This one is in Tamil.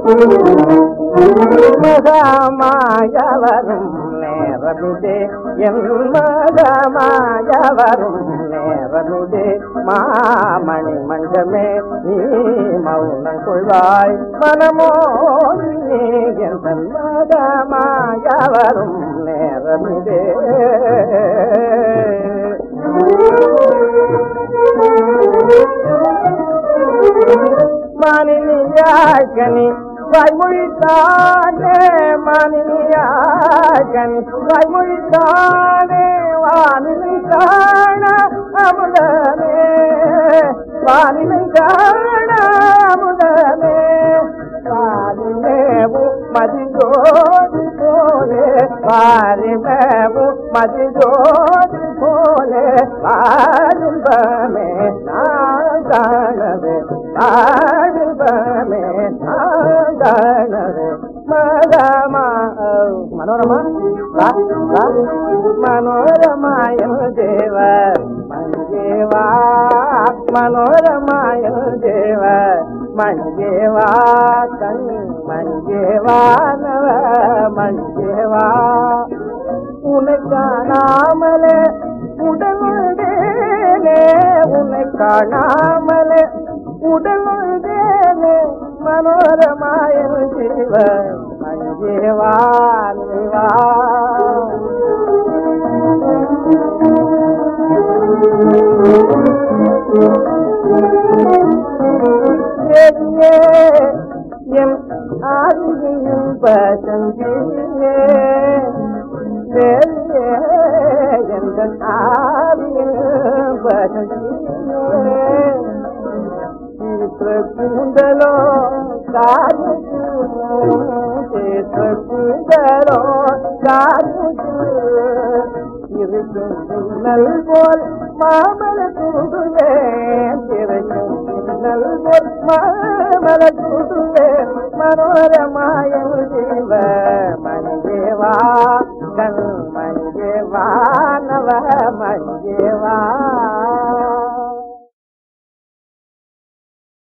மகமாயவரும் நேரமிதே என் மகமாயவரும் நேரமிதே மாமணி மஞ்சமே நீ மௌனம் கொள்வாய் மனமோ நீ என் மகமாயவரும் நேரமிதே மானினியாகனி வாய்மொழித்தானே மானினியாகனி வாய்மொழித்தானே வானிலை காண அமுதமே வானிலை காண அமுதமே வாரிமேவு மதிஜோதி போலே வாரிமேவு மதிஜோதி போலே வாரிம்பமே நான் காணவே வாரிம்பமே நான் காணவே மதமா மனோரமா வா வா மனோரமாய தேவ மஞ்சேவா மனோரமாய தேவ மஞ்சேவா கண் மஞ்சேவா நவ மஞ்சேவா உன்னை காணாமலே உடலுடனே உன்னை காணாமலே உடலுடனே மனோரமாய ஜீவ மஞ்சேவா நிவா ஏறியே என் ஆதியும் பசந்தியே வேறியே எந்த ஆதியும் பசந்தியே சித்திர கூந்தலோ காது சித்திர கூந்தலோ காது இருக்கும் மின்னல் போல் மாமல கூடுவேன் திரைக்கும் மின்னல் போல் மாமல கூடுவேன் மனோரமாயம் ஜீவ மஞ்சேவா கண் மஞ்சேவா நவ மஞ்சேவா